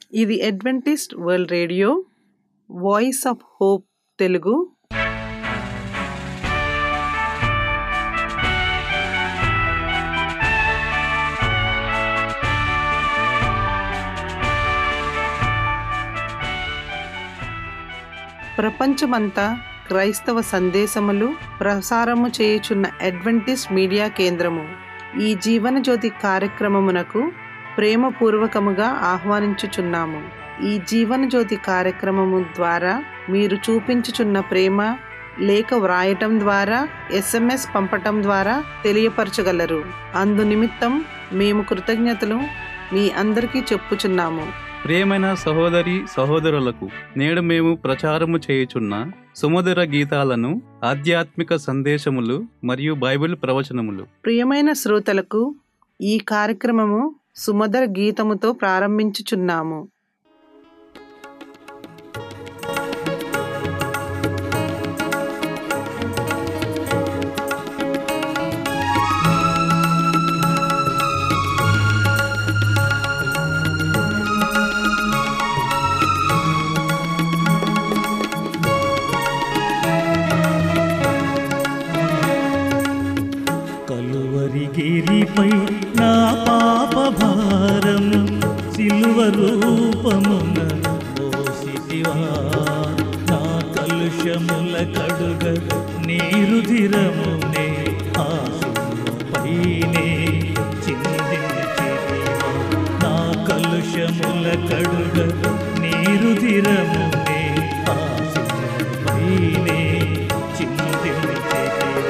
ఇది Adventist world radio voice of hope Telugu ప్రపంచమంతా క్రైస్తవ సందేశములు ప్రసారము చేయుచున్న అడ్వెంటిస్ట్ మీడియా కేంద్రము ఈ జీవన జ్యోతి కార్యక్రమమునకు ప్రేమపూర్వకముగా ఆహ్వానించుచున్నాము ఈ జీవన జ్యోతి కార్యక్రమము ద్వారా మీరు చూపించుచున్న ప్రేమ లేఖ వ్రాయటం ద్వారా ఎస్ఎంఎస్ పంపటం ద్వారా తెలియపరచగలరు అందు నిమిత్తం మేము కృతజ్ఞతలు మీ అందరికీ చెప్పుచున్నాము ప్రియమైన సహోదరి సహోదరులకు నేడు మేము ప్రచారము చేయుచున్న సుమధుర గీతాలను ఆధ్యాత్మిక సందేశములు మరియు బైబిల్ ప్రవచనములు ప్రియమైన శ్రోతలకు ఈ కార్యక్రమము సుమధుర గీతముతో ప్రారంభించుచున్నాము కలువరి గిరిపై నా పాప భారం సిలువ రూపమున మోసితివా నా కలుషముల కడుగ నీరుధిరమునే ఆ సిలువపైనే చిందించితివా నా కలుషముల కడుగ నీరుధిరమునే ఆ సిలువపైనే చిందించితివా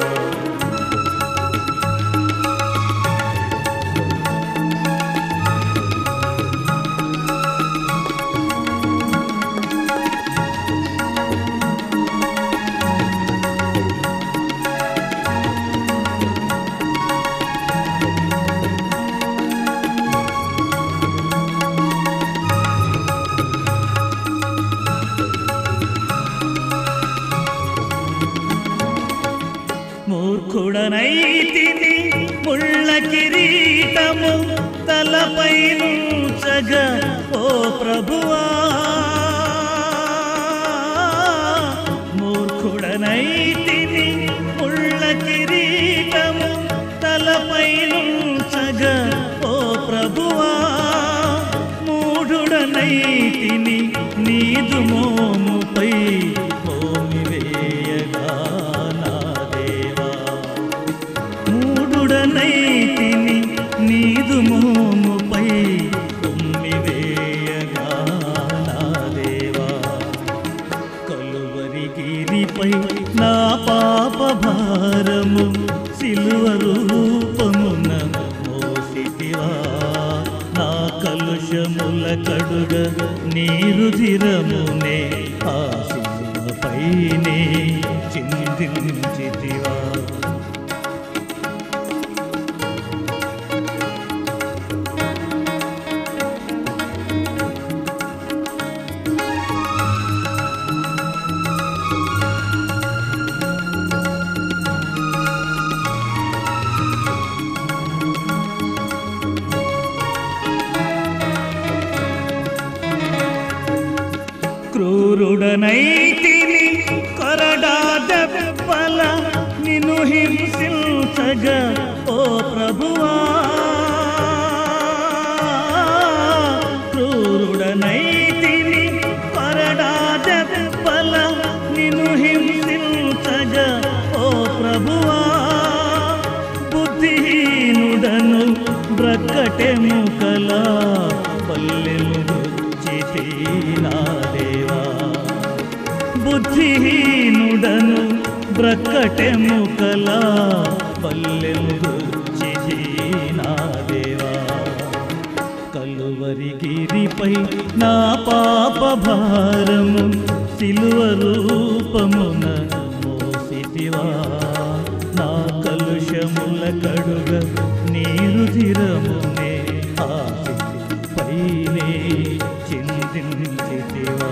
మూర్ఖుడనైతిని ముళ్ళ కిరీటము తలపై నుంచగ ఓ ప్రభువా మూర్ఖుడనైతిని ముళ్ళ కిరీటము తలపై నుంచగ ఓ ప్రభువా మూఢుడనైతిని నీదు మోముపై మోమి వేయగా నా దేవా మూఢుడనైతిని నీదు మోముపై ఉమ్మి వేయగా నా దేవా కలువరి గిరిపై నా పాప భారము సిలువ రూపమున మోసితివా నా కలుషముల కడుగ నీరుధిరమునే ఆ సిలువపైనే చిందించితివా క్రూరుడనైతిని కొరడాదెప్పల నిన్ను హింసించగ ఓ ప్రభువా క్రూరుడనైతిని కొరడాదెప్పల నిన్ను హింసించగ ఓ ప్రభువా బుద్ధిహీనుడను బ్రక్కటెముకల పల్లెలు రుచితి నా దేవా బుద్ధిహీనుడను బ్రక్కటెముకల పల్లెలు రుచితి నా దేవా కలువరి గిరిపై నా పాప భారము సిలువ రూపమున మోసితివా నా కలుషముల కడుగ నీరుధిరమునే ఆ పైనే చిందించితివా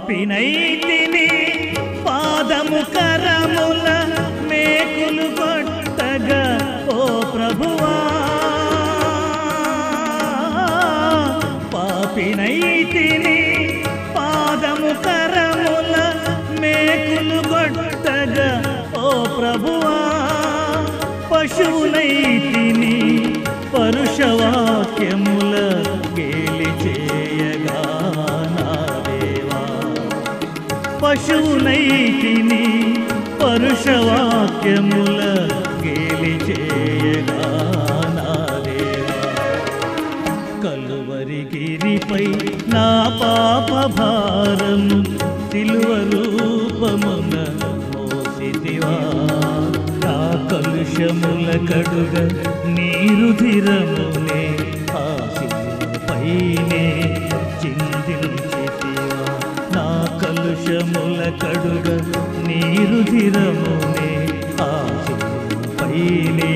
పాపినైతిని పాదము కరముల మేకులు కొట్టగా ఓ ప్రభువా పాపినైతిని పాదము కరముల మేకులు కొట్టగా ఓ ప్రభువా పశువునైతిని పరుషవాక్యముల గేలి చేయగా నా దేవా పశువునైతిని పరుషవాక్యముల గేలి చేయగా నా దేవా కలువరి గిరిపై నా పాప భారము సిలువ రూపమున మోసిదివా నా కలుషముల కడుగ నీరుధిరమునే ఆ సిలువపైనే చిందించితివా నా కలుషముల కడుగ నీరుధిరమునే ఆ సిలువపైనే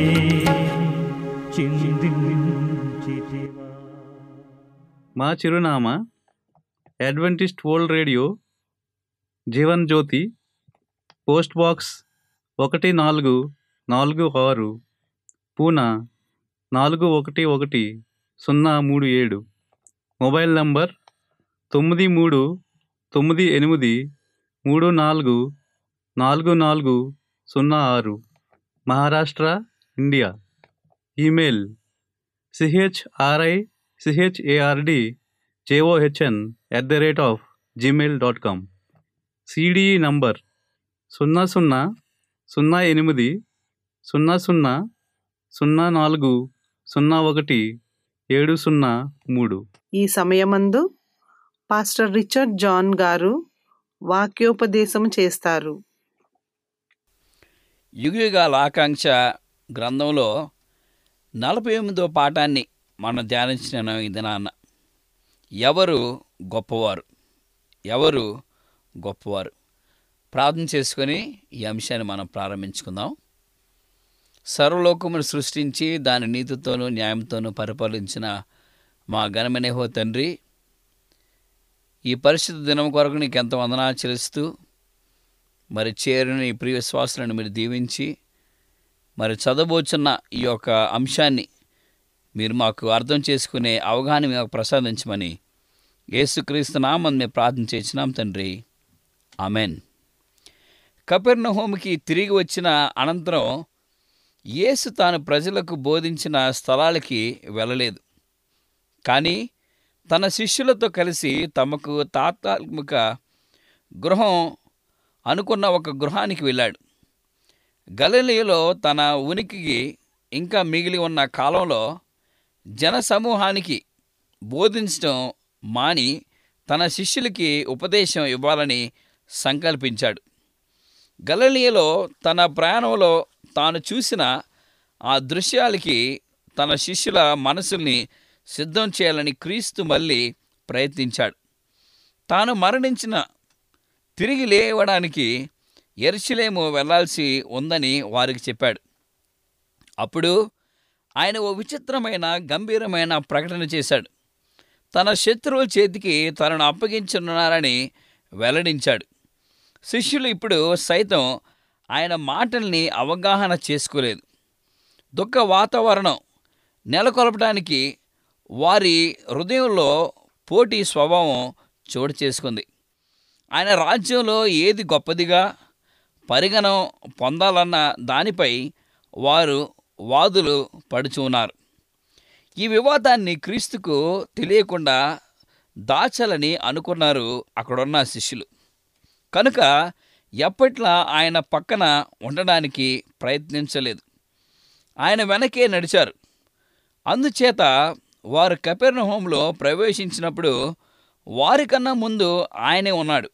చిందించితివా మా చిరునామా Adventist world radio Jeevan Jyoti post box ఒకటి నాలుగు నాలుగు ఆరు పూనా నాలుగు ఒకటి ఒకటి సున్నా మూడు ఏడు మొబైల్ నంబర్ తొమ్మిది మూడు తొమ్మిది ఎనిమిది మూడు నాలుగు నాలుగు నాలుగు సున్నా ఆరు Maharashtra India email C H R I C H A R D J O H N at the rate of Gmail dot com C D E number సున్నా సున్నా సున్నా ఎనిమిది సున్నా సున్నా సున్నా నాలుగు సున్నా ఒకటి ఏడు సున్నా మూడు ఈ సమయమందు పాస్టర్ రిచర్డ్ జాన్ గారు వాక్యోపదేశం చేస్తారు యుగయుగాల ఆకాంక్ష గ్రంథంలో నలభై ఎనిమిదో పాఠాన్ని మనం ధ్యానించిన ఈ దినాన్న ఎవరు గొప్పవారు ఎవరు గొప్పవారు ప్రార్థన చేసుకొని ఈ అంశాన్ని మనం ప్రారంభించుకుందాం సర్వలోకమును సృష్టించి దాని నీతితోనూ న్యాయంతోనూ పరిపాలించిన మా ఘనమనేహో తండ్రి ఈ పరిశుద్ధ దినం కొరకు నీకు ఎంత వందనాలు చెల్లిస్తూ మరి చేరిన ఈ ప్రియ విశ్వాసులను మీరు దీవించి మరి చదవబోచున్న ఈ యొక్క అంశాన్ని మీరు మాకు అర్థం చేసుకునే అవగాహన మాకు ప్రసాదించమని యేసుక్రీస్తు నామని మేము ప్రార్థన చేసినాం తండ్రి ఆమెన్ కపెర్నహోముకి తిరిగి వచ్చిన అనంతరం యేసు తాను ప్రజలకు బోధించిన స్థలాలకి వెళ్ళలేదు కానీ తన శిష్యులతో కలిసి తమకు తాత్కాలిక గృహం అనుకున్న ఒక గృహానికి వెళ్ళాడు గలిలియలో తన ఉనికికి ఇంకా మిగిలి ఉన్న కాలంలో జనసమూహానికి బోధించడం మాని తన శిష్యులకి ఉపదేశం ఇవ్వాలని సంకల్పించాడు గలిలియలో తన ప్రయాణంలో తాను చూసిన ఆ దృశ్యాలకి తన శిష్యుల మనసుల్ని సిద్ధం చేయాలని క్రీస్తు మళ్ళీ ప్రయత్నించాడు తాను మరణించిన తిరిగి లేవడానికి ఎర్షిలేము వెళ్ళాల్సి ఉందని వారికి చెప్పాడు అప్పుడు ఆయన ఓ విచిత్రమైన గంభీరమైన ప్రకటన చేశాడు తన శత్రువుల చేతికి తనను అప్పగించనున్నారని వెల్లడించాడు శిష్యులు ఇప్పుడు సైతం ఆయన మాటల్ని అవగాహన చేసుకోలేదు దుఃఖ వాతావరణం నెలకొల్పడానికి వారి హృదయంలో పోటీ స్వభావం చోటు చేసుకుంది ఆయన రాజ్యంలో ఏది గొప్పదిగా పరిగణం పొందాలన్న దానిపై వారు వాదులు పడుచు ఉన్నారు ఈ వివాదాన్ని క్రీస్తుకు తెలియకుండా దాచాలని అనుకున్నారు అక్కడున్న శిష్యులు కనుక ఎప్పట్లా ఆయన పక్కన ఉండడానికి ప్రయత్నించలేదు ఆయన వెనకే నడిచారు అందుచేత వారు కపెర్నహోంలో ప్రవేశించినప్పుడు వారికన్నా ముందు ఆయనే ఉన్నాడు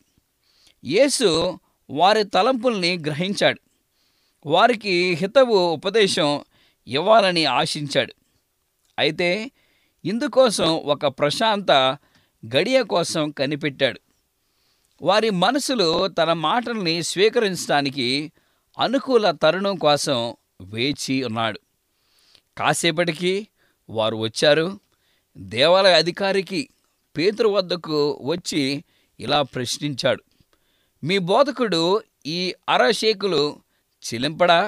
యేసు వారి తలంపుల్ని గ్రహించాడు వారికి హితవు ఉపదేశం ఇవ్వాలని ఆశించాడు అయితే ఇందుకోసం ఒక ప్రశాంత గడియ కోసం కనిపెట్టాడు వారి మనసులు తన మాటల్ని స్వీకరించడానికి అనుకూల తరుణం కోసం వేచి ఉన్నాడు కాసేపటికి వారు వచ్చారు దేవాలయ అధికారికి పేతురు వద్దకు వచ్చి ఇలా ప్రశ్నించాడు మీ బోధకుడు ఈ అరశేకులు చెల్లింపడా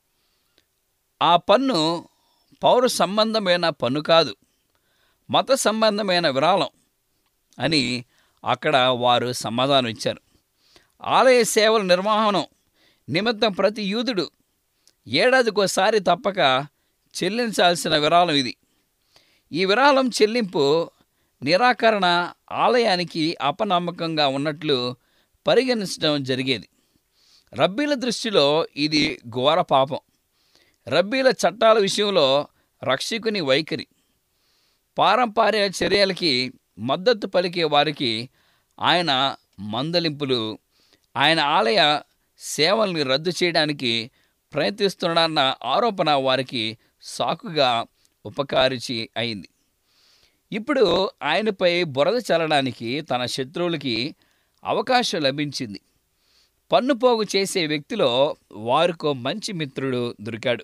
ఆ పన్ను పౌర సంబంధమైన పన్ను కాదు మత సంబంధమైన విరాళం అని అక్కడ వారు సమాధానం ఇచ్చారు ఆలయ సేవల నిర్వహణం నిమిత్తం ప్రతి యూదుడు ఏడాదికోసారి తప్పక చెల్లించాల్సిన విరాళం ఇది ఈ విరాళం చెల్లింపు నిరాకరణ ఆలయానికి అపనమ్మకంగా ఉన్నట్లు పరిగణించడం జరిగేది రబ్బీల దృష్టిలో ఇది ఘోర పాపం రబ్బీల చట్టాల విషయంలో రక్షకుని వైఖరి పారంపర్య చర్యలకి మద్దతు పలికే వారికి ఆయన మందలింపులు ఆయన ఆలయ సేవల్ని రద్దు చేయడానికి ప్రయత్నిస్తున్నాడన్న ఆరోపణ వారికి సాకుగా ఉపకారిచి అయింది ఇప్పుడు ఆయనపై బురద చల్లడానికి తన శత్రువులకి అవకాశం లభించింది పన్నుపోగు చేసే వ్యక్తిలో వారికో మంచి మిత్రుడు దొరికాడు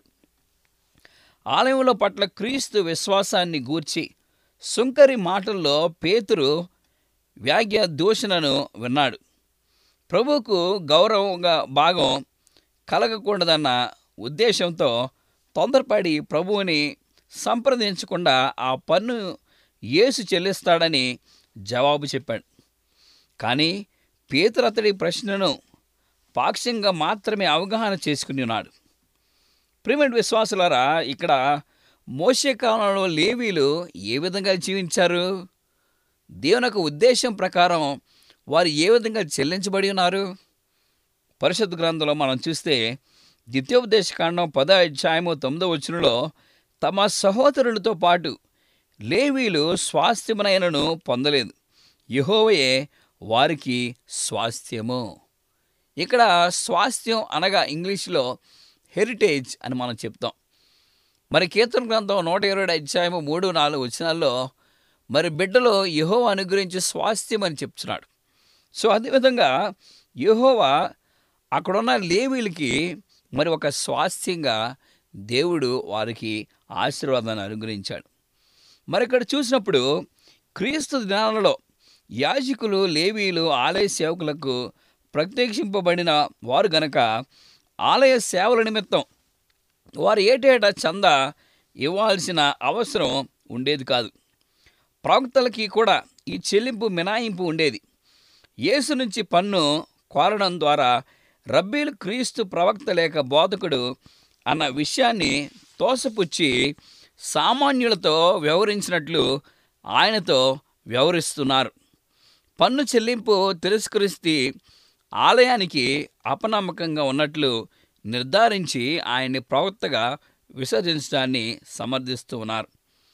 ఆలయంలో పట్ల క్రీస్తు విశ్వాసాన్ని గూర్చి సుంకరి మాటల్లో పేతురు వ్యాగ్య దూషణను విన్నాడు ప్రభువుకు గౌరవంగా భాగం కలగకూడదన్న ఉద్దేశంతో తొందరపడి ప్రభువుని సంప్రదించకుండా ఆ పన్ను యేసు చెల్లిస్తాడని జవాబు చెప్పాడు కానీ పేతురు అతడి ప్రశ్నను పాక్షికంగా మాత్రమే అవగాహన చేసుకుని ఉన్నాడు ప్రిమెంట్ విశ్వాసులారా ఇక్కడ మోసే కాలంలో లేవీలు ఏ విధంగా జీవించారు దేవుని యొక్క ఉద్దేశం ప్రకారం వారు ఏ విధంగా చెల్లించబడి ఉన్నారు పరిషత్ గ్రంథంలో మనం చూస్తే ద్వితీయోపదేశకాండం పద అధ్యాయము తొమ్మిదో వచనంలో తమ సహోదరులతో పాటు లేవీలు స్వాస్థ్యమునైనను పొందలేదు యెహోవయే వారికి స్వాస్థ్యము ఇక్కడ స్వాస్థ్యం అనగా ఇంగ్లీష్లో హెరిటేజ్ అని మనం చెప్తాం మరి కీర్తన గ్రంథం నూట ఇరవై అధ్యాయము మూడు నాలుగు వచనాల్లో మరి బిడ్డలో యహో అనుగ్రహించే స్వాస్థ్యం అని చెప్తున్నాడు సో అదేవిధంగా యహోవా అక్కడున్న లేవీలకి మరి ఒక స్వాస్థ్యంగా దేవుడు వారికి ఆశీర్వాదాన్ని అనుగ్రహించాడు మరి ఇక్కడ చూసినప్పుడు క్రీస్తు దినాలలో యాజకులు లేవీలు ఆలయ సేవకులకు ప్రత్యక్షింపబడిన వారు గనక ఆలయ సేవల నిమిత్తం వారు ఏటేటా చంద ఇవ్వాల్సిన అవసరం ఉండేది కాదు ప్రవక్తలకి కూడా ఈ చెల్లింపు మినాయింపు ఉండేది యేసు నుంచి పన్ను కోరడం ద్వారా రబ్బీలు క్రీస్తు ప్రవక్త లేక బోధకుడు అన్న విషయాన్ని తోసపుచ్చి సామాన్యులతో వ్యవహరించినట్లు ఆయనతో వ్యవహరిస్తున్నారు పన్ను చెల్లింపు తిరస్కరిస్తే ఆలయానికి అపనమ్మకంగా ఉన్నట్లు నిర్ధారించి ఆయన్ని ప్రవక్తగా విసర్జించడాన్ని సమర్థిస్తూ ఉన్నారు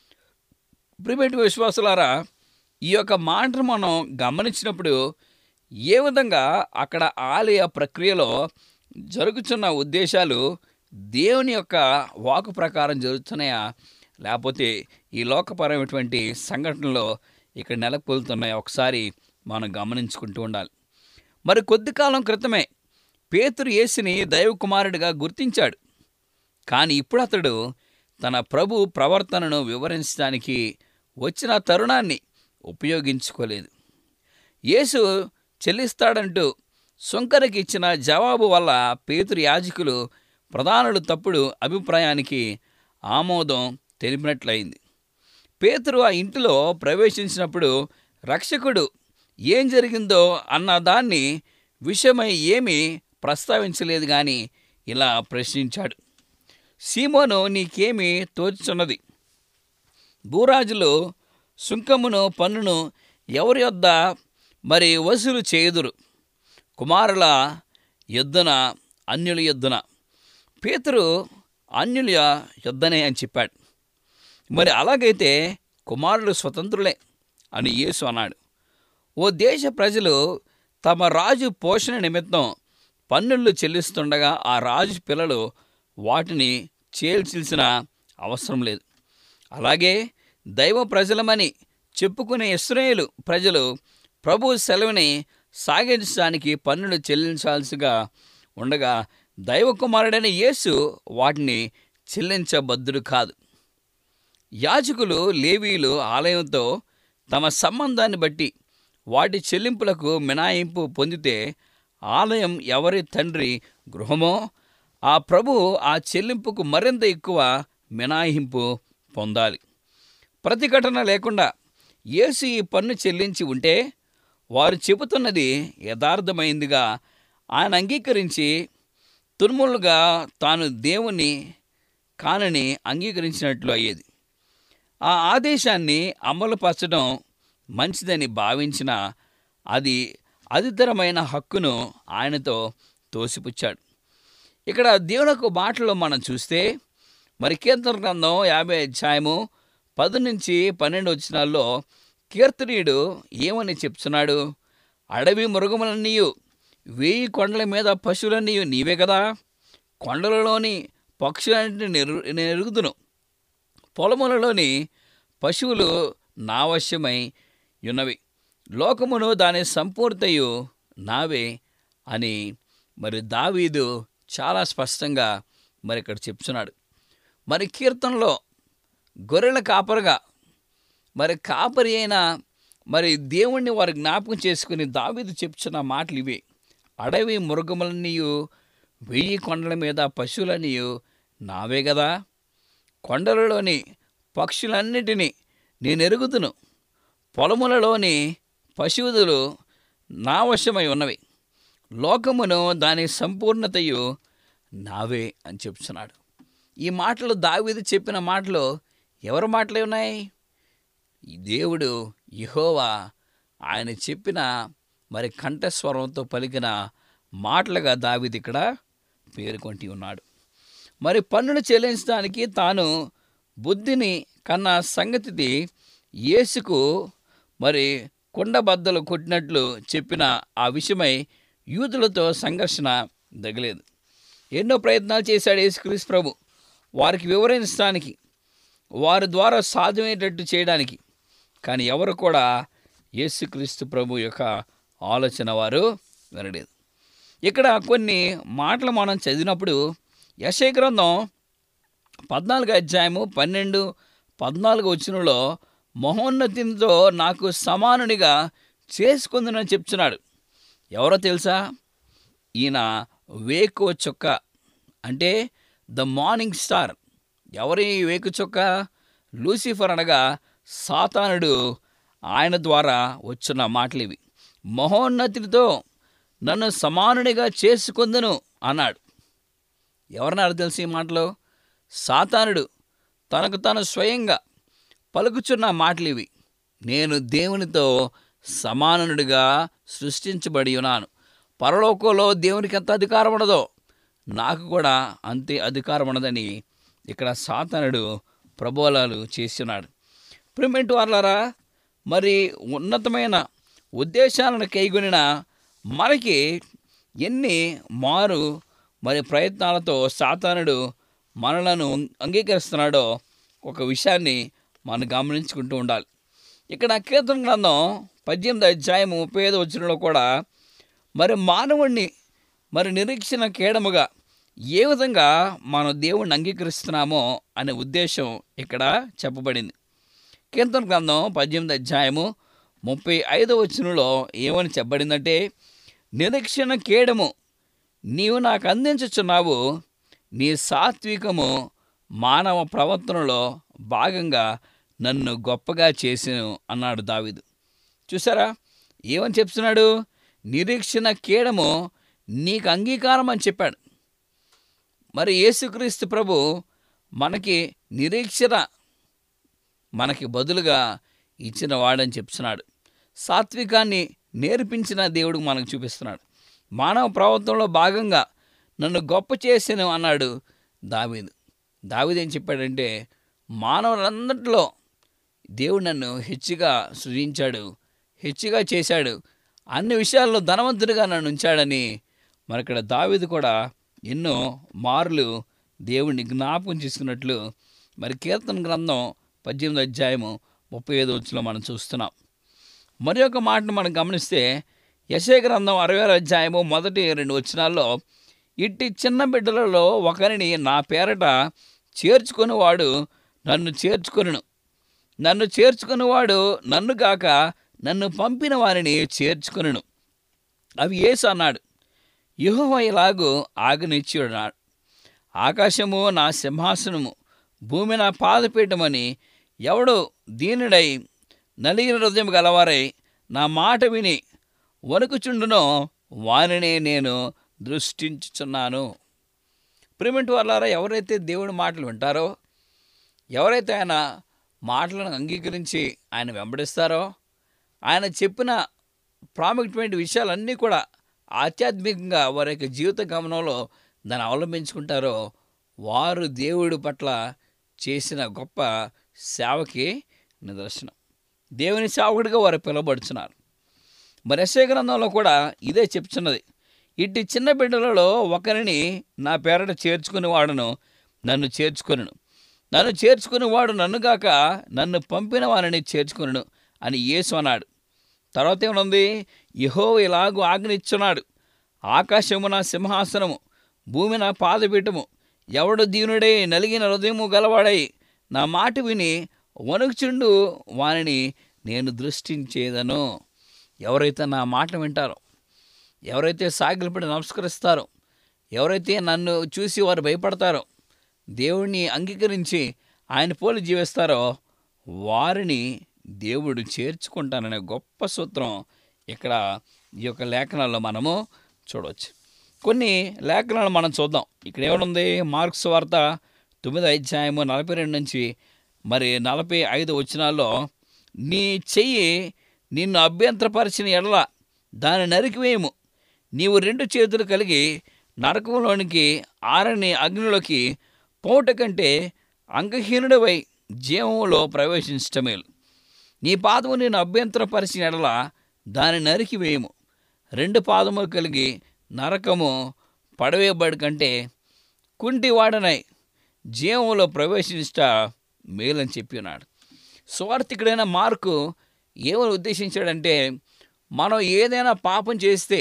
ప్రిమేటివ్ విశ్వాసులారా ఈ యొక్క మాటను మనం గమనించినప్పుడు ఏ విధంగా అక్కడ ఆలయ ప్రక్రియలో జరుగుతున్న ఉద్దేశాలు దేవుని యొక్క వాకు ప్రకారం జరుగుతున్నాయా లేకపోతే ఈ లోకపరమైనటువంటి సంఘటనలో ఇక్కడ నెలకొల్తున్నాయా ఒకసారి మనం గమనించుకుంటూ ఉండాలి మరి కొద్ది కాలం క్రితమే పేతురు యేసుని దైవకుమారుడిగా గుర్తించాడు కానీ ఇప్పుడు అతడు తన ప్రభు ప్రవర్తనను వివరించడానికి వచ్చిన తరుణాన్ని ఉపయోగించుకోలేదు యేసు చెల్లిస్తాడంటూ సుంకరికి ఇచ్చిన జవాబు వల్ల పేతురు యాజకులు ప్రధానులు తప్పుడు అభిప్రాయానికి ఆమోదం తెలిపినట్లయింది పేతురు ఆ ఇంటిలో ప్రవేశించినప్పుడు రక్షకుడు ఏం జరిగిందో అన్న దాన్ని విషయమై ఏమీ ప్రస్తావించలేదు కానీ ఇలా ప్రశ్నించాడు సీమోను నీకేమి తోచుచున్నది భూరాజులు సుంకమును పన్నును ఎవరి యొద్ద మరి వసూలు చేయుదురు కుమారుల యుద్ధన అన్యుల యుద్ధన పేతురు అన్యుల యుద్ధనే అని చెప్పాడు మరి అలాగైతే కుమారులు స్వతంత్రులే అని యేసు అన్నాడు ఓ దేశ ప్రజలు తమ రాజు పోషణ నిమిత్తం పన్నులు చెల్లిస్తుండగా ఆ రాజు పిల్లలు వాటిని చేల్చాల్సిన అవసరం లేదు అలాగే దైవ ప్రజలమని చెప్పుకునే ఇస్రాయేలు ప్రజలు ప్రభు సెలవుని సాగించడానికి పన్నులు చెల్లించాల్సిగా ఉండగా దైవ కుమారుడైన యేసు వాటిని చెల్లించబద్దుడు కాదు యాజకులు లేవీలు ఆలయంతో తమ సంబంధాన్ని బట్టి వాటి చెల్లింపులకు మినాయింపు పొందితే ఆలయం ఎవరి తండ్రి గృహమో ఆ ప్రభు ఆ చెల్లింపుకు మరింత ఎక్కువ మినాయింపు పొందాలి ప్రతిఘటన లేకుండా యేసు ఈ పన్ను చెల్లించి ఉంటే వారు చెబుతున్నది యథార్థమైందిగా ఆయన అంగీకరించి తుర్ములుగా తాను దేవుని కానని అంగీకరించినట్లు అయ్యేది ఆ ఆదేశాన్ని అమలుపరచడం మంచిదని భావించిన అది అదితరమైన హక్కును ఆయనతో తోసిపుచ్చాడు ఇక్కడ దేవునికి మాటలో మనం చూస్తే మరి కీర్తన గ్రంథం యాభై అధ్యాయము పది నుంచి పన్నెండు వచ్చినాల్లో కీర్తనీయుడు ఏమని చెప్తున్నాడు అడవి మృగములన్నీయు వేయి కొండల మీద పశువులన్నీయు నీవే కదా కొండలలోని పక్షులన్నింటిని నెరు నేను ఎరుగుదును పొలములలోని పశువులు నా వశ్యమై ఉన్నవి లోకమును దాని సంపూర్తయు నావే అని మరి దావీదు చాలా స్పష్టంగా మరి ఇక్కడ చెప్తున్నాడు మరి కీర్తనలో గొర్రెల కాపరిగా మరి కాపరి అయిన మరి దేవుణ్ణి వారు జ్ఞాపకం చేసుకుని దావీదు చెప్తున్న మాటలు ఇవే అడవి మృగములన్నీయు వెయ్యి కొండల మీద పశువులన్నీయు నావే కదా కొండలలోని పక్షులన్నిటినీ నేను ఎరుగుదును పొలములలోని పశువులు నా వశమై ఉన్నవి లోకమును దాని సంపూర్ణతయు నావే అని చెప్తున్నాడు ఈ మాటలు దావీదు చెప్పిన మాటలు ఎవరి మాటలే ఉన్నాయి ఈ దేవుడు యెహోవా ఆయన చెప్పిన మరి కంఠస్వరంతో పలికిన మాటలుగా దావీదు ఇక్కడ పేర్కొంటి ఉన్నాడు మరి పన్నులు చెల్లించడానికి తాను బుద్ధిని కన్న సంగతి యేసుకు మరి కుండబద్దలు కొట్టినట్లు చెప్పిన ఆ విషయమై యూదులతో సంఘర్షణ దగలేదు ఎన్నో ప్రయత్నాలు చేశాడు యేసుక్రీస్తు ప్రభు వారికి వివరించడానికి వారి ద్వారా సాధ్యమయ్యేటట్టు చేయడానికి కానీ ఎవరు కూడా యేసుక్రీస్తు ప్రభు యొక్క ఆలోచన వారు వినలేదు ఇక్కడ కొన్ని మాటలు మనం చదివినప్పుడు యశయ గ్రంథం పద్నాలుగు అధ్యాయము పన్నెండు పద్నాలుగు వచ్చినలో మహోన్నతితో నాకు సమానునిగా చేసుకుందని చెప్తున్నాడు ఎవరో తెలుసా ఈయన వేకు చొక్క అంటే ద మార్నింగ్ స్టార్ ఎవరి వేకు చొక్క లూసిఫర్ అనగా సాతానుడు ఆయన ద్వారా వచ్చిన మాటలు ఇవి మహోన్నతితో నన్ను సమానునిగా చేసుకుందును అన్నాడు ఎవరన్నారు తెలిసి ఈ మాటలు సాతానుడు తనకు తాను స్వయంగా పలుకుచున్న మాటలు ఇవి నేను దేవునితో సమానుడిగా సృష్టించబడి ఉన్నాను పరలోకంలో దేవునికి ఎంత అధికారం ఉండదో నాకు కూడా అంతే అధికారం ఉన్నదని ఇక్కడ సాతానుడు ప్రబోలాలు చేస్తున్నాడు ప్రిమెంట్ వాళ్ళారా మరి ఉన్నతమైన ఉద్దేశాలను కైగొనిన మనకి ఎన్ని మారు మరి ప్రయత్నాలతో సాతానుడు మనలను అంగీకరిస్తున్నాడో ఒక విషయాన్ని మనం గమనించుకుంటూ ఉండాలి ఇక్కడ కీర్తన గ్రంథం పద్దెనిమిది అధ్యాయం ముప్పై ఐదు వచ్చినలో కూడా మరి మానవుణ్ణి మరి నిరీక్షణ కేడముగా ఏ విధంగా మనం దేవుణ్ణి అంగీకరిస్తున్నామో అనే ఉద్దేశం ఇక్కడ చెప్పబడింది కీర్తన గ్రంథం పద్దెనిమిది అధ్యాయము ముప్పై ఐదో వచనంలో ఏమని చెప్పబడిందంటే నిరీక్షణ కేడము నీవు నాకు అందించుచున్నావు నీ సాత్వికము మానవ ప్రవర్తనలో భాగంగా నన్ను గొప్పగా చేసిను అన్నాడు దావిదు చూసారా ఏమని చెప్తున్నాడు నిరీక్షణ కేడము నీకు అంగీకారం అని చెప్పాడు మరి యేసుక్రీస్తు ప్రభు మనకి నిరీక్షణ మనకి బదులుగా ఇచ్చిన వాడని చెప్తున్నాడు సాత్వికాన్ని నేర్పించిన దేవుడు మనకు చూపిస్తున్నాడు మానవ ప్రవర్తనలో భాగంగా నన్ను గొప్ప చేసాను అన్నాడు దావీదు దావీదు ఏం చెప్పాడంటే మానవులందరిలో దేవుడు నన్ను హెచ్చుగా సృజించాడు హెచ్చుగా చేశాడు అన్ని విషయాల్లో ధనవంతుడిగా నన్ను ఉంచాడని మరి ఇక్కడ దావీదు కూడా ఎన్నో మార్లు దేవుడిని జ్ఞాపకం చేసుకున్నట్లు మరి కీర్తన గ్రంథం పద్దెనిమిది అధ్యాయము ముప్పై ఐదు వచ్చిలో మనం చూస్తున్నాం మరి ఒక మాటను మనం గమనిస్తే యశయ గ్రంథం అరవై ఆరు అధ్యాయము మొదటి రెండు వచనాల్లో ఇట్టి చిన్న బిడ్డలలో ఒకరిని నా పేరట చేర్చుకునేవాడు నన్ను చేర్చుకొనును నన్ను చేర్చుకునేవాడు నన్ను గాక నన్ను పంపిన వారిని చేర్చుకొనును అవి యేసు అన్నాడు యెహోవా ఇలాగూ ఆగనిచ్చున్నాడు ఆకాశము నా సింహాసనము భూమి నా పాదపీఠమని ఎవడు దీనుడై నలిగిన హృదయం గలవారై నా మాట విని వణుకుచుండునో వారిని నేను దృష్టించుచున్నాను ప్రిమిట్ వాళ్ళారా ఎవరైతే దేవుడి మాటలు వింటారో ఎవరైతే ఆయన మాటలను అంగీకరించి ఆయన వెంబడిస్తారో ఆయన చెప్పిన ప్రాముఖ్యమైన విషయాలన్నీ కూడా ఆధ్యాత్మికంగా వారి యొక్క జీవిత గమనంలో దాన్ని అవలంబించుకుంటారో వారు దేవుడి పట్ల చేసిన గొప్ప సేవకి నిదర్శనం దేవుని సేవకుడిగా వారు పిలువబడుచున్నారు మరి యెషయా గ్రంథంలో కూడా ఇదే చెప్తున్నది ఇట్టి చిన్న బిడ్డలలో ఒకరిని నా పేరట చేర్చుకుని వాడును నన్ను చేర్చుకొనును నన్ను చేర్చుకుని వాడు నన్ను గాక నన్ను పంపిన వారిని చేర్చుకొనును అని యేసు అన్నాడు తర్వాత ఏమనుంది యహో ఇలాగూ ఆజ్ఞిచ్చున్నాడు ఆకాశము నా సింహాసనము భూమి నా పాదపీఠము ఎవడు దీనుడై నలిగిన హృదయము గలవాడై నా మాట విని వణుకుచుండు వానిని నేను దృష్టించేదను ఎవరైతే నా మాట వింటారో ఎవరైతే సాగిలపడి నమస్కరిస్తారో ఎవరైతే నన్ను చూసి వారు భయపడతారో దేవుణ్ణి అంగీకరించి ఆయన పోలి జీవిస్తారో వారిని దేవుడు చేర్చుకుంటాననే గొప్ప సూత్రం ఇక్కడ ఈ యొక్క లేఖనాల్లో మనము చూడవచ్చు కొన్ని లేఖనాలు మనం చూద్దాం ఇక్కడ ఏమనుంది మార్క్స్ వార్త తొమ్మిది అధ్యాయము నలభై రెండు నుంచి మరి నలభై ఐదు వచనాల్లో నీ చెయ్యి నిన్ను అభ్యంతరపరిచిన ఎడల దాని నరికివేయము నీవు రెండు చేతులు కలిగి నరకంలోనికి ఆరని అగ్నిలోకి పోట కంటే అంగహీనుడివై జీవంలో ప్రవేశించటమేలు నీ పాదము నేను అభ్యంతరపరిచిన ఎడల దాని నరికి వేయము రెండు పాదములు కలిగి నరకము పడవేయబడి కంటే కుంటివాడనై జీవంలో ప్రవేశించట మేలని చెప్పి ఉన్నాడు స్వార్థికుడైన మార్కు ఏమని ఉద్దేశించాడంటే మనం ఏదైనా పాపం చేస్తే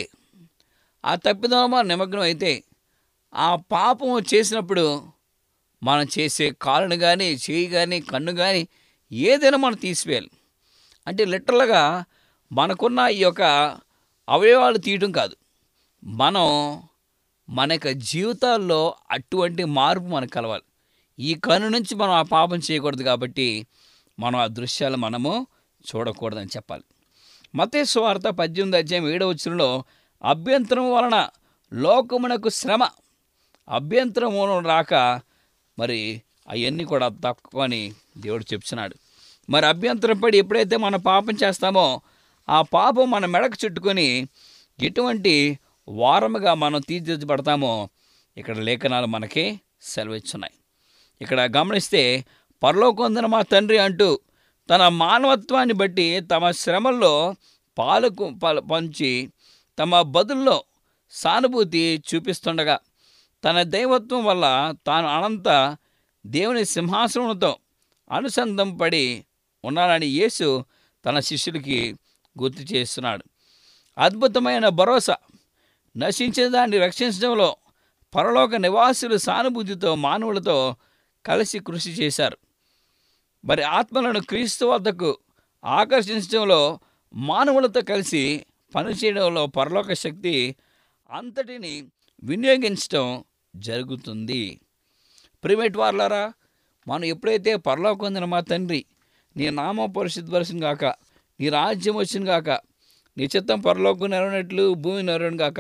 ఆ తప్పిదమా నిమగ్నం అయితే ఆ పాపం చేసినప్పుడు మనం చేసే కాలును కానీ చేయి కానీ కన్ను కానీ ఏదైనా మనం తీసివేయాలి అంటే లిటరల్గా మనకున్న ఈ యొక్క అవయవాలు తీయటం కాదు మనం మన యొక్క జీవితాల్లో అటువంటి మార్పు మనకు కలవాలి ఈ కన్ను నుంచి మనం ఆ పాపం చేయకూడదు కాబట్టి మనం ఆ దృశ్యాలు మనము చూడకూడదని చెప్పాలి మతే స్వార్థ పద్దెనిమిది అధ్యాయం ఏడవ వచనంలో అభ్యంతరం వలన లోకమునకు శ్రమ అభ్యంతరం మూలం రాక మరి అవన్నీ కూడా తక్కువ అని దేవుడు చెప్తున్నాడు మరి అభ్యంతరం పడి ఎప్పుడైతే మనం పాపం చేస్తామో ఆ పాపం మన మెడకు చుట్టుకొని ఎటువంటి వారముగా మనం తీర్చిదిద్దబడతామో ఇక్కడ లేఖనాలు మనకి సెలవిస్తున్నాయి ఇక్కడ గమనిస్తే పరలోకొందన మా తండ్రి అంటూ తన మానవత్వాన్ని బట్టి తమ శ్రమల్లో పాలకు ప- పంచి తమ బదుల్లో సానుభూతి చూపిస్తుండగా తన దైవత్వం వల్ల తాను అనంత దేవుని సింహాసనంతో అనుసంధంపడి ఉన్నాడని యేసు తన శిష్యులకి గుర్తు చేస్తున్నాడు అద్భుతమైన భరోసా నశించిన దాన్ని రక్షించడంలో పరలోక నివాసులు సానుభూతితో మానవులతో కలిసి కృషి చేశారు మరి ఆత్మలను క్రీస్తు వద్దకు ఆకర్షించడంలో మానవులతో కలిసి పనిచేయడంలో పరలోక శక్తి అంతటిని వినియోగించడం జరుగుతుంది ప్రిమేట్ వార్లారా మనం ఎప్పుడైతే పరలోకొందిన మా తండ్రి నీ నామ పరిశుద్ధపరచం గాక నీ రాజ్యం వచ్చిన గాక నీ చిత్తం పరలోకం నెరవేరినట్లు భూమి నెరవేరును గాక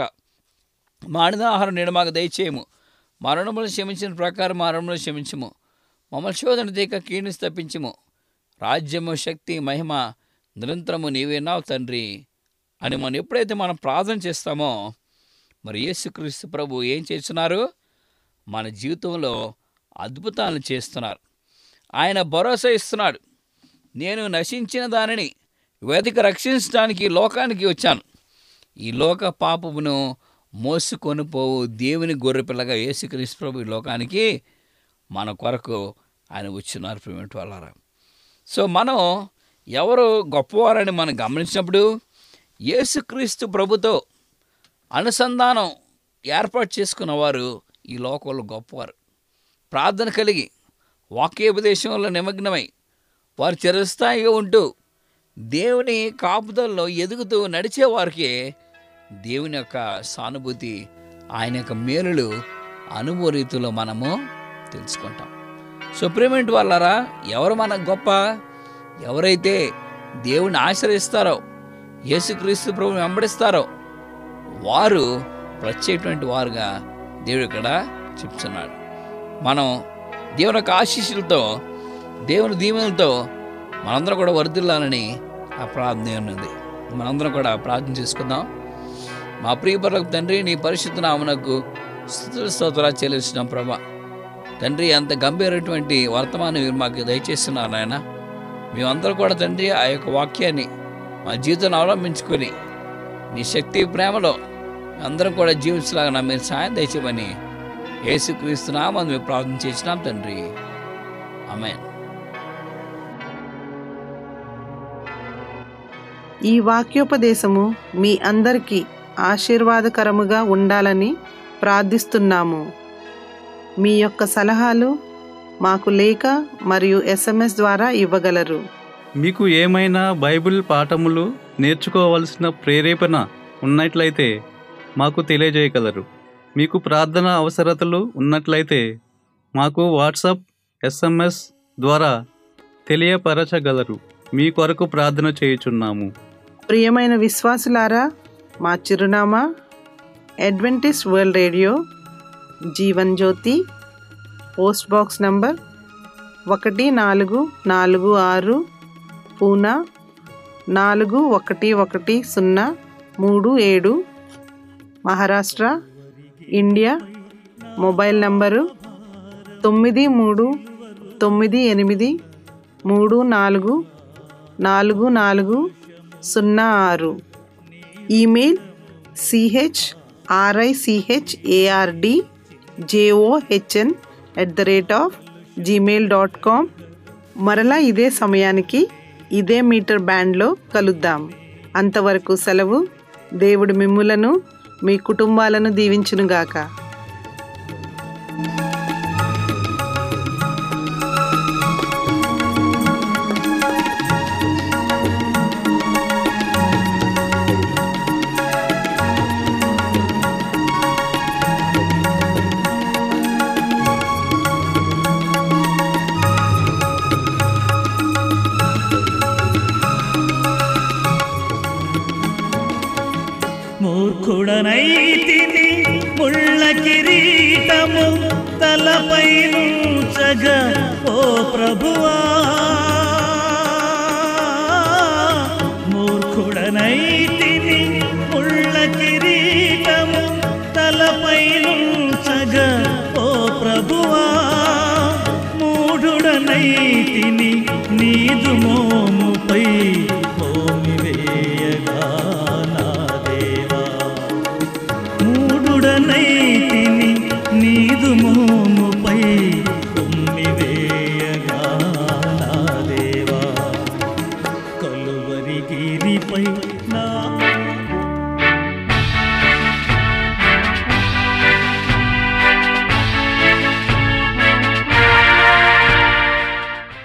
మాడిన ఆహారం నేడు మాకు దయచేయము మరణములు క్షమించిన ప్రకారం మరణములు క్షమించము మమ్మల్ని శోధన తీక కీడిని తప్పించము రాజ్యము శక్తి మహిమ నిరంతరము నీవేనావు తండ్రి అని మనం ఎప్పుడైతే మనం ప్రార్థన చేస్తామో మరి యేసుక్రీస్తు ప్రభు ఏం చేస్తున్నారు మన జీవితంలో అద్భుతాలను చేస్తున్నారు ఆయన భరోసా ఇస్తున్నాడు నేను నశించిన దానిని వెతికి రక్షించడానికి ఈ లోకానికి వచ్చాను ఈ లోక పాపమును మోసుకొని పోవు దేవుని గొర్రెపిల్లగా యేసుక్రీస్తు ప్రభు ఈ లోకానికి మన కొరకు ఆయన వచ్చినారు ప్రేమటి వాళ్ళారా సో మనం ఎవరు గొప్పవారని మనం గమనించినప్పుడు యేసుక్రీస్తు ప్రభుతో అనుసంధానం ఏర్పాటు చేసుకున్న వారు ఈ లోకంలో గొప్పవారు ప్రార్థన కలిగి వాక్యోపదేశంలో నిమగ్నమై వారు చిరస్థాయిగా ఉంటూ దేవుని కాపుదల్లో ఎదుగుతూ నడిచే వారికి దేవుని యొక్క సానుభూతి ఆయన యొక్క మేలులు అనుభవ రీతిలో మనము తెలుసుకుంటాం సుప్రీమెంట్ వాళ్ళరా ఎవరు మన గొప్ప ఎవరైతే దేవుని ఆశ్రయిస్తారో యేసుక్రీస్తు ప్రభుని వెంబడిస్తారో వారు ప్రత్యేకటువంటి వారుగా దేవుడు ఇక్కడ చెప్తున్నాడు మనం దేవుని యొక్క ఆశీస్సులతో దేవుని దీవెనలతో మనందరం కూడా వర్ధిల్లాలని ఆ ప్రార్థన ఉన్నది మనందరం కూడా ప్రార్థన చేసుకుందాం మా ప్రియపరకు తండ్రి నీ పరిశుద్ధ నామనకు స్థుతుల స్తోత్రాలు చెల్లిస్తున్నాం ప్రభా తండ్రి అంత గంభీరటువంటి వర్తమానం మీరు మాకు దయచేస్తున్నారు నాయన మేమందరం కూడా తండ్రి ఆ యొక్క వాక్యాన్ని మా జీవితాన్ని అవలంబించుకొని నీ శక్తి ప్రేమలో అందరం కూడా జీవించలాగా నా మీరు సాయం దయచేయమని యేసుక్రీస్తున్నామని మేము ప్రార్థన చేసినాం తండ్రి ఆమెన్ ఈ వాక్యోపదేశము మీ అందరికీ ఆశీర్వాదకరముగా ఉండాలని ప్రార్థిస్తున్నాము మీ యొక్క సలహాలు మాకు లేఖ మరియు ఎస్ఎంఎస్ ద్వారా ఇవ్వగలరు మీకు ఏమైనా బైబిల్ పాఠములు నేర్చుకోవలసిన ప్రేరేపణ ఉన్నట్లయితే మాకు తెలియజేయగలరు మీకు ప్రార్థన అవసరతలు ఉన్నట్లయితే మాకు వాట్సాప్ ఎస్ఎంఎస్ ద్వారా తెలియపరచగలరు మీ కొరకు ప్రార్థన చేయుచున్నాము ప్రియమైన విశ్వాసులారా మా చిరునామా Adventist world radio Jeevan Jyoti post box number ఒకటి నాలుగు నాలుగు ఆరు పూనా నాలుగు ఒకటి ఒకటి సున్నా మూడు ఏడు మహారాష్ట్ర ఇండియా మొబైల్ నంబరు తొమ్మిది మూడు తొమ్మిది ఎనిమిది మూడు నాలుగు నాలుగు నాలుగు సున్నా ఆరు email C H R I C H A R D J O H N at the rate of Gmail dot com మరలా ఇదే సమయానికి ఇదే మీటర్ బ్యాండ్లో కలుద్దాం అంతవరకు సెలవు దేవుడు మిమ్ములను మీ కుటుంబాలను దీవించునుగాక మూర్ఖుడనైతిని ముళ్ళ కిరీటము తలపై నుంచగ ఓ ప్రభువా మూర్ఖుడనైతిని ముళ్ళ కిరీటము తలపై నుంచగ ఓ ప్రభువా మూఢుడనైతిని నీదు మో